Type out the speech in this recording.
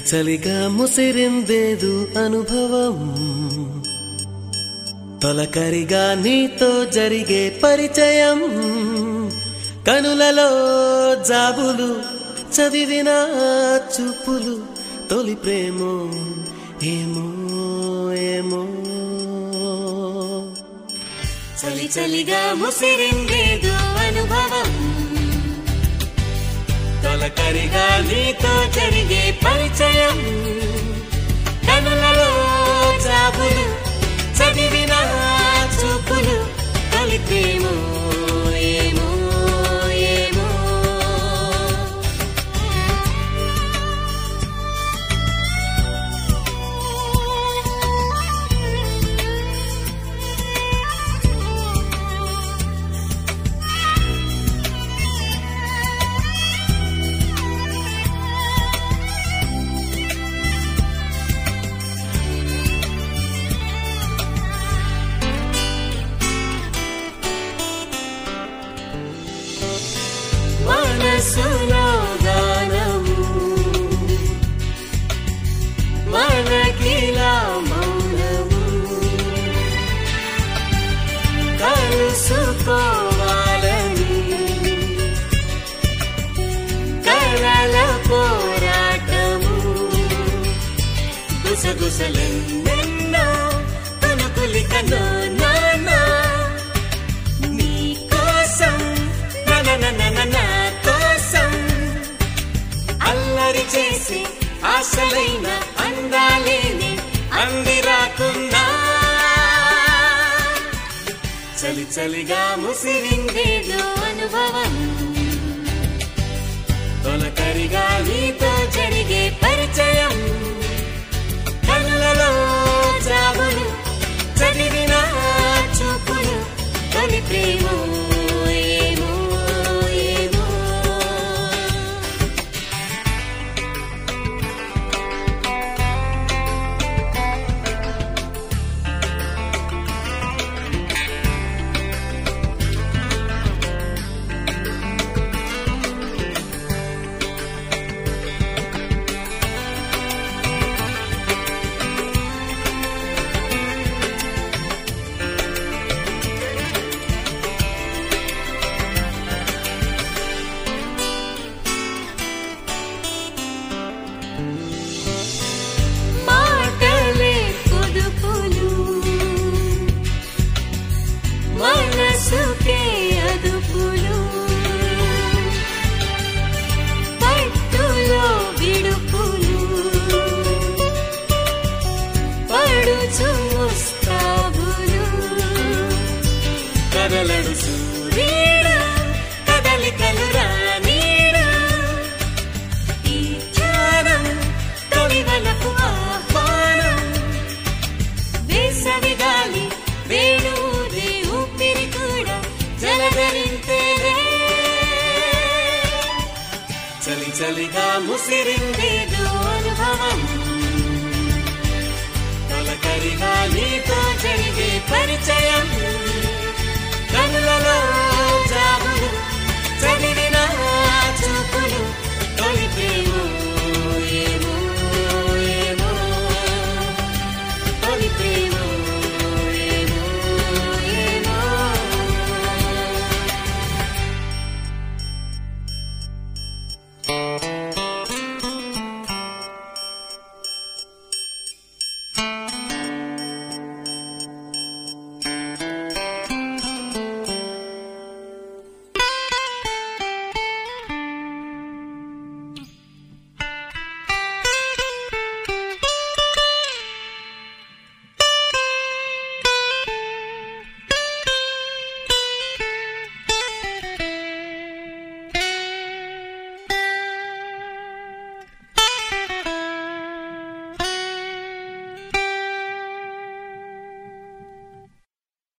చలి చలిగా ముసిరిందేదు అనుభవం తొలకరిగా నీతో జరిగే పరిచయం కనులలో జాబులు చదివిన చూపులు తొలి ప్రేమో ఏమో ఏమో చలి చలిగా ముసిరిందేదో అనుభవం తొలకరిగా నీతో జరిగే పరిచయం కనులలో జాబులు చదివిన చూపులు తొలి ప్రేమో ఏమో ఏమో మనసులో గానము మనకిలా మౌనము కలుసుకోవాలని కలల పోరాటము గుసగుసలెన్నెన్నో కనుకులికనో నానా నీ కోసం నా కోసం అల్లరి చేసి ఆశలైన అందాలేని అంది రాకున్నా చలి చలిగా ముసిరిందేదో అనుభవం తొలకరిగా నీతో జరిగే పరిచయం కళ్ళలో జాబులు చదివిన చూపులు తొలి ప్రేమో ఏమో ఏమో మాటలే పొదుపులు మనసుకే అదుపులు పట్టులో విడుపులు పడుచు ముస్తాబులు కదలడు సూర్యుడు కదలికలు రానీడు ఈ ధ్యానం తొలివలపు ఆహ్వానం వేసవి గాలి వేణువుదే ఊపిరి కూడా జలధరింతేనే చలి చలిగా ముసిరిందేదో అనుభవం